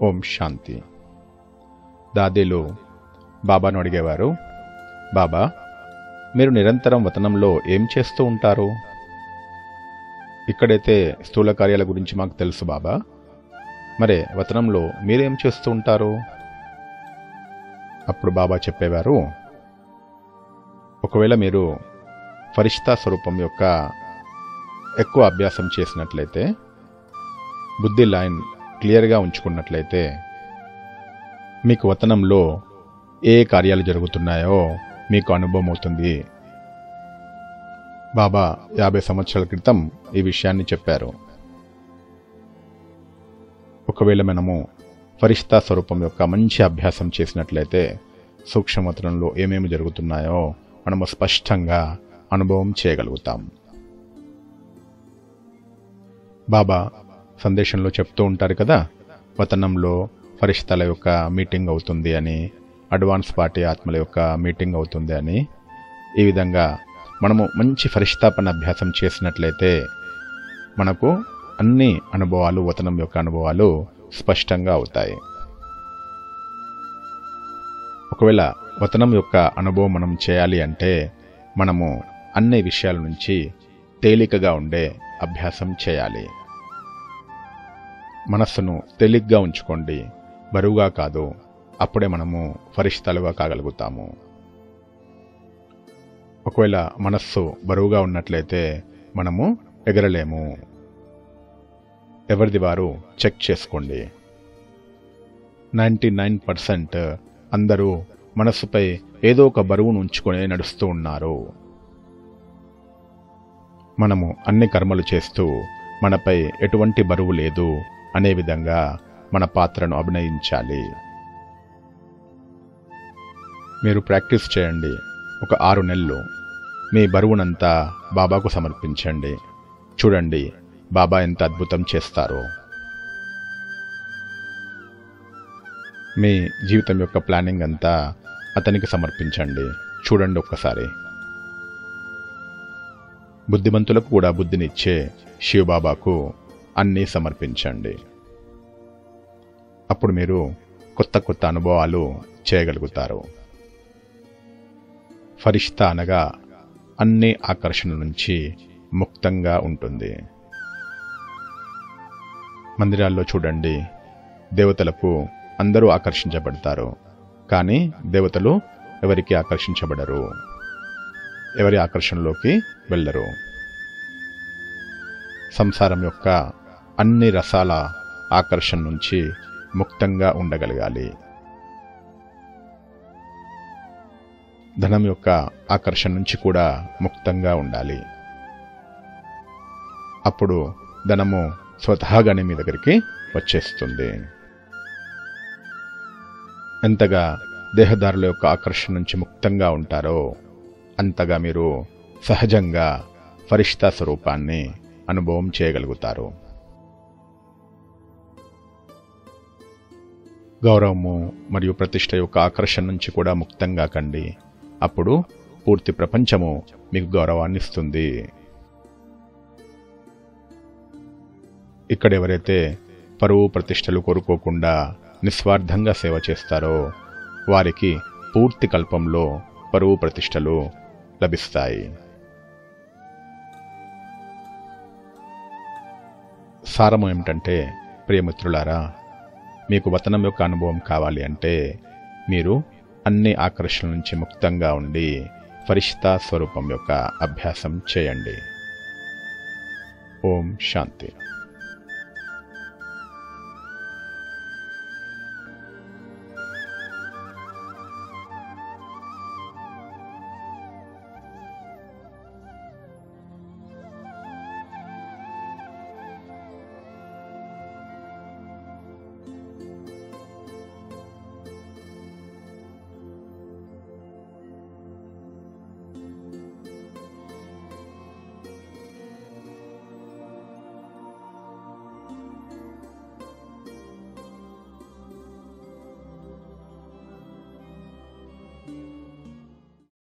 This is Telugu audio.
ఓం శాంతి దాదీలు బాబాను అడిగేవారు బాబా మీరు నిరంతరం వతనంలో ఏం చేస్తూ ఉంటారు ఇక్కడైతే స్థూల కార్యాల గురించి మాకు తెలుసు బాబా మరే వతనంలో మీరేం చేస్తూ ఉంటారు అప్పుడు బాబా చెప్పేవారు ఒకవేళ మీరు ఫరిష్తా స్వరూపం యొక్క ఎక్కువ అభ్యాసం చేసినట్లయితే బుద్ధి లైన్ క్లియర్గా ఉంచుకున్నట్లయితే మీకు వతనంలో ఏ కార్యాలు జరుగుతున్నాయో మీకు అనుభవం అవుతుంది బాబా యాభై సంవత్సరాల క్రితం ఈ విషయాన్ని చెప్పారు ఒకవేళ మనము ఫరిష్తా స్వరూపం యొక్క మంచి అభ్యాసం చేసినట్లయితే సూక్ష్మవతనంలో ఏమేమి జరుగుతున్నాయో మనము స్పష్టంగా అనుభవం చేయగలుగుతాం బాబా సందేశంలో చెప్తూ ఉంటారు కదా వతనంలో ఫరిష్తాల యొక్క మీటింగ్ అవుతుంది అని అడ్వాన్స్ పార్టీ ఆత్మల యొక్క మీటింగ్ అవుతుంది అని ఈ విధంగా మనము మంచి ఫరిష్తాపన అభ్యాసం చేసినట్లయితే మనకు అన్ని అనుభవాలు వతనం యొక్క అనుభవాలు స్పష్టంగా అవుతాయి ఒకవేళ వతనం యొక్క అనుభవం మనం చేయాలి అంటే మనము అన్ని విషయాల నుంచి తేలికగా ఉండే అభ్యాసం చేయాలి మనస్సును తేలిగ్గా ఉంచుకోండి బరువుగా కాదు అప్పుడే మనము ఫరిష్తాలుగా కాగలుగుతాము ఒకవేళ మనస్సు బరువుగా ఉన్నట్లయితే మనము ఎగరలేము ఎవరిది వారు చెక్ చేసుకోండి నైంటీ నైన్ పర్సెంట్ అందరూ మనస్సుపై ఏదో ఒక బరువును ఉంచుకొని నడుస్తూ ఉన్నారు మనము అన్ని కర్మలు చేస్తూ మనపై ఎటువంటి బరువు లేదు అనే విధంగా మన పాత్రను అభినయించాలి మీరు ప్రాక్టీస్ చేయండి ఒక ఆరు నెలలు మీ బరువునంతా బాబాకు సమర్పించండి చూడండి బాబా ఎంత అద్భుతం చేస్తారో మీ జీవితం యొక్క ప్లానింగ్ అంతా అతనికి సమర్పించండి చూడండి ఒక్కసారి బుద్ధిమంతులకు కూడా బుద్ధినిచ్చే శివబాబాకు అన్నీ సమర్పించండి అప్పుడు మీరు కొత్త కొత్త అనుభవాలు చేయగలుగుతారు ఫరిష్తా అనగా అన్ని ఆకర్షణ నుంచి ముక్తంగా ఉంటుంది మందిరాల్లో చూడండి దేవతలకు అందరూ ఆకర్షించబడతారు కానీ దేవతలు ఎవరికి ఆకర్షించబడరు ఎవరి ఆకర్షణలోకి వెళ్ళరు సంసారం యొక్క అన్ని రసాల ఆకర్షణ నుంచి ముక్తంగా ఉండగలగాలి ధనం యొక్క ఆకర్షణ నుంచి కూడా ముక్తంగా ఉండాలి అప్పుడు ధనము స్వతహాగానే మీ దగ్గరికి వచ్చేస్తుంది ఎంతగా దేహదారుల యొక్క ఆకర్షణ నుంచి ముక్తంగా ఉంటారో అంతగా మీరు సహజంగా ఫరిష్తా స్వరూపాన్ని అనుభవం చేయగలుగుతారు గౌరవము మరియు ప్రతిష్ట యొక్క ఆకర్షణ నుంచి కూడా ముక్తంగా కండి అప్పుడు పూర్తి ప్రపంచము మీకు గౌరవాన్ని ఇస్తుంది ఇక్కడ ఎవరైతే పరువు ప్రతిష్టలు కోరుకోకుండా నిస్వార్థంగా సేవ చేస్తారో వారికి పూర్తి కల్పంలో పరువు ప్రతిష్టలు లభిస్తాయి సారము ఏమిటంటే ప్రియమిత్రులారా మీకు వతనం యొక్క అనుభవం కావాలి అంటే మీరు అన్ని ఆకర్షణ నుంచి ముక్తంగా ఉండి ఫరిష్తా స్వరూపం యొక్క అభ్యాసం చేయండి ఓం శాంతి